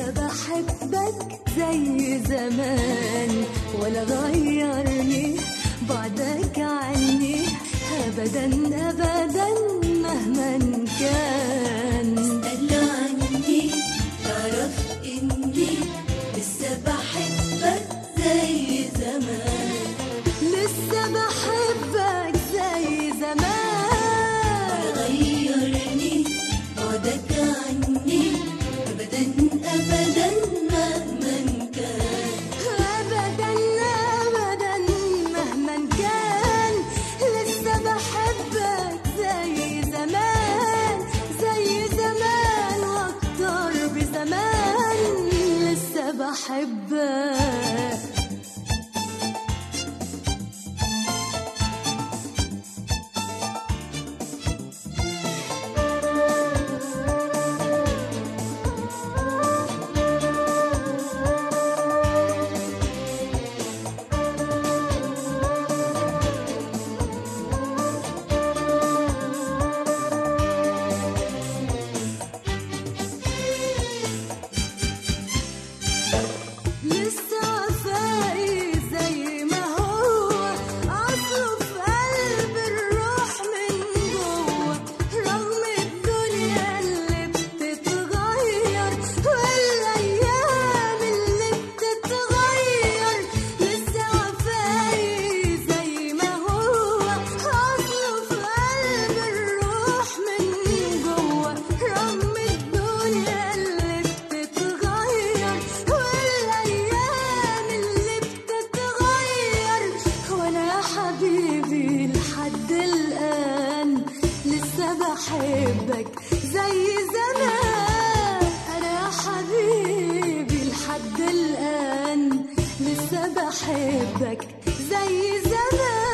لسه بحبك زي زمان ولا غيرني بعدك عني ابدا ابدا مهما كان اسأل عني تعرف إني لسه بحبك زي زمان لسه بحبك زي زمان غيرني بعدك عني أبدا أبدا مهما كان ابدا ابدا مهما كان لسه بحبك زي زمان زي زمان واكتر بزمان لسه بحبك لسه وفائي زي ما هو أصله في قلب الروح من جوه رغم الدنيا اللي بتتغير والأيام اللي بتتغير لسه وفائي زي ما هو أصله في قلب الروح من جوه رغم الدنيا اللي بتتغير والأيام اللي بتتغير وأنا يا حبيبي لحد الآن لسه بحبك زي زمان أنا يا حبيبي لحد الآن لسه بحبك زي زمان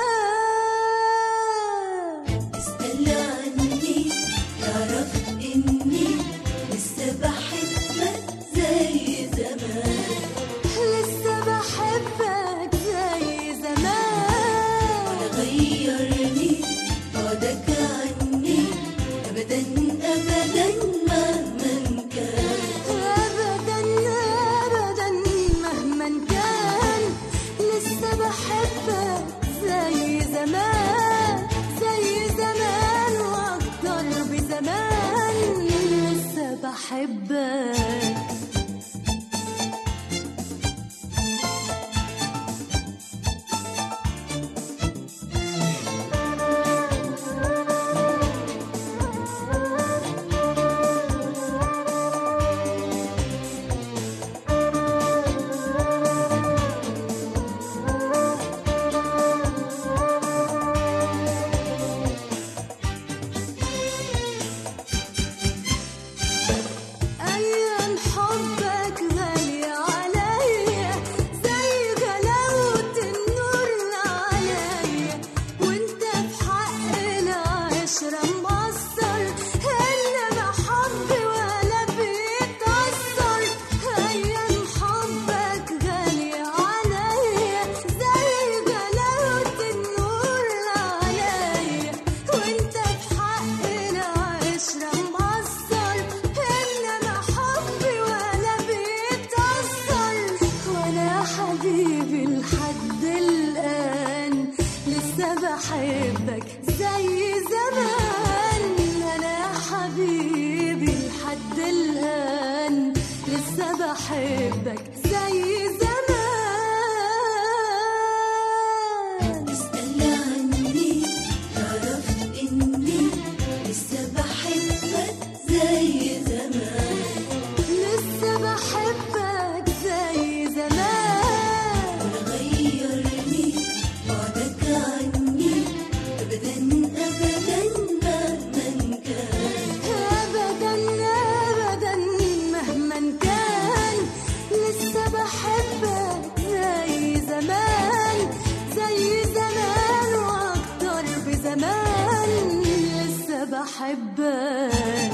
اسأل عني تعرف إني لسه بحبك زي زمان لسه بحبك زي زمان غيرني بعدك عني أبدا أبدا مهما كان أبدا أبدا مهما كان لسه بحبك زي زمان زي زمان وأكتر بزمان لسه بحبك أيام حبك غالية عليا زي غلاوة النور عليا وانت في حق العشرة مقصر إنما حبي ولا بيتأثر أيام حبك غالية عليا زي غلاوة النور عليا وانت في حق العشرة مقصر إنما حبي ولا بيتأثر وأنا يا حبيبي لحد الآن لسه بحبك زي زمان أنا يا حبيبي لحد الآن لسه بحبك زي زمان اسأل عني تعرف إني لسه بحبك زي زمان لسه بحبك زي زمان غيرني بعدك عني أبدا أبدا مهما كان أبدا أبدا مهما كان لسه بحبك زي زمان زي زمان وأكتر بزمان لسه بحبك